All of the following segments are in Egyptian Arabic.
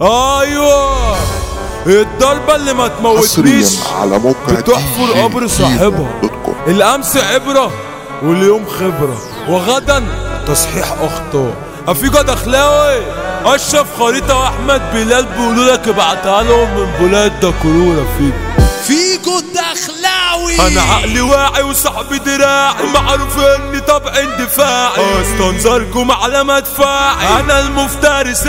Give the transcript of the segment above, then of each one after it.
ايوه الضربة اللي ما حصريا تموتنيش على موقع بتحفر دي قبر جي صاحبها دوت كوم. الامس عبرة واليوم خبرة وغدا تصحيح اخطاء افيجو دخلاوي اشرف خريطة واحمد بلال بيقولوا لك ابعتها لهم من بلاد دكرورة فيجو فيجو الدخلاوي انا عقلي واعي وصاحبي دراعي معروف اني طبع اندفاعي استنظركم على مدفعي انا المفترس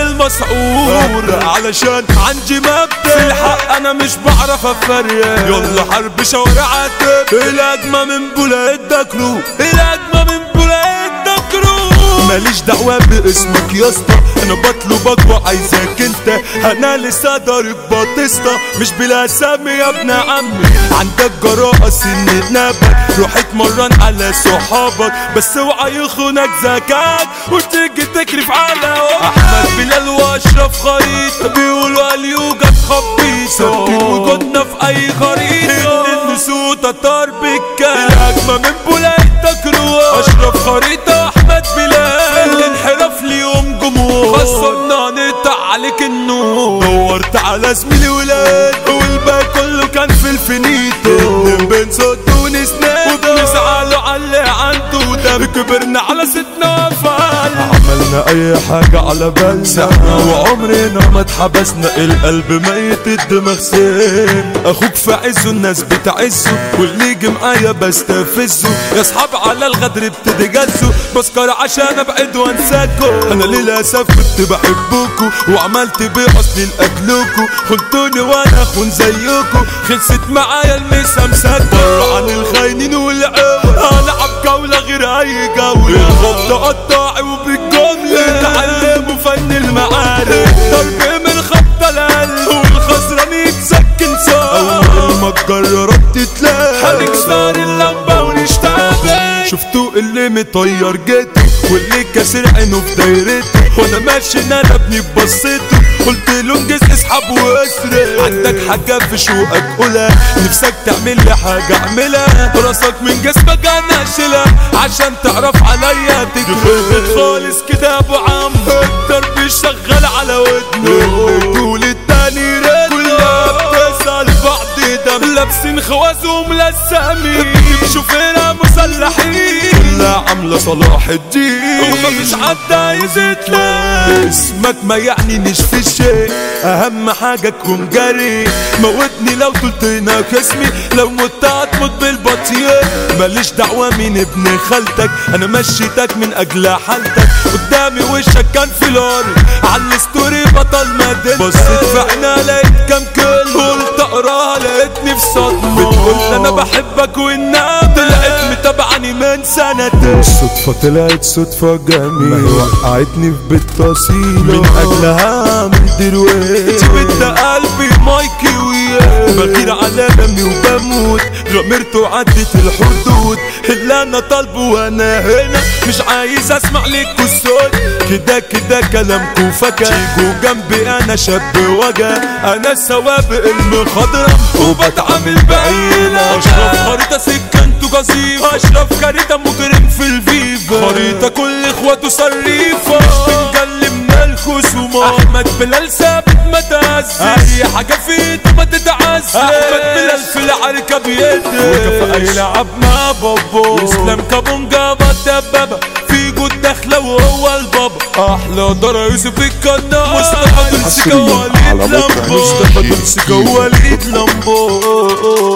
المسعور علشان عندي مبدأ في الحق انا مش بعرف افرق يلا حرب شوارع عتب الاجمى من بولاق دكرو الاجمى من بولاق دكرو ماليش دعوة باسمك يا اسطى انا بطلبك وعايزك انت انا لسه ضارب باتيستا مش بلا سامي يا ابن عمي عندك جراءة سن نبك روح اتمرن على صحابك بس اوعى يخونك ذكاك وتيجي تكرف على احمد بلال واشرف خريطة بيقولوا اليوجا خبيثة ثابتين وجودنا في اي خريطة النسوة تطار بالكلام الاجمى من بولاق تكروه اشرف خريطة احمد بلال الانحراف ليوم جمهور خصمنا نقطع عليك النور دورت على زميلي ولاد والباقي كله كان في الفينيتو بنصد ونسناد وبنزعلوا على اللي عنده دم كبرنا على ستنا فال عملنا اي حاجة على بالنا سحنا وعمرنا ما اتحبسنا القلب ميت الدماغ سين اخوك في عزه الناس بتعزه واللي يجي معايا بستفزه يا اصحاب على الغدر بتتجزوا بسكر عشان ابعد وانساكوا انا للاسف كنت بحبكوا وعملت باصلي لاجلكوا خنتوني وانا اخون زيكوا خلصت معايا المسا مسكوا عن الخاينين والعوى العب جولة غير اي جولة الخبط قطاعي وبالجملة تعلموا فن المعارك ضرب من خبطة القلب والخسران يتسكن صار اول ما تجرب تتلاقى هنكسر اللمبة ونشتغل شفتوا اللي مطير جيته واللي كاسر عينه في دايرته وانا ماشي ان انا ابني ببصيته قلت له انجز اسحب واسرق عندك حاجة في شوقك قولها نفسك تعمل لي حاجة اعملها راسك من جسمك انا اشيلها عشان تعرف عليا تجرب خالص كده يا ابو عم الضرب شغال على ودنه طول التاني رد كلها بتسأل بعض دم لابسين خوذ وملسمين بتمشوا فينا مسلحين كلها عاملة صلاح الدين ومفيش حد عايز يتلاقي اسمك ما يعنينيش في شيء اهم حاجة تكون جري موتني لو قلتنا اسمي لو مت هتموت بالبطيء ماليش دعوة مين ابن خالتك انا مشيتك من اجل حالتك قدامي وشك كان في الارض على الستوري بطل مدينتك بصيت في عينها لقيت كام كلمة قلت اقراها لقيتني في صدمة بتقول انا بحبك والنام طلعت متابعني من سنتين الصدفة طلعت صدفة جميلة وقعتني في بيت تصيلة من اجلها من دلوقتي بنت قلبي مايكي وياه بغير على دمي وبموت غمرت وعدت الحدود اللي انا طالبه وانا هنا مش عايز اسمع لكوا الصوت كده كده كلامكوا فكا تيجوا جنبي انا شاب وجا انا سوابق المخضرم وبتعامل بعيلة اشرف خريطة سكنته قصيفة اشرف خريطة مجرم في الفيفا خريطة كل اخواته صريفة مش بنجل من الخصومات احمد بلال ثابت ما تهزش اي حاجة في ايده ما تتعزش احمد بلال في العركة بيده وكفى اي لعب مع بابو اسلام كابونجا الدبابة في جود داخلة وهو البابا احلى دار يوسف الكدار مصطفى دول حصرياً سكا على وليد موقع لامبو دي مصطفى جي دول سكا وليد لامبو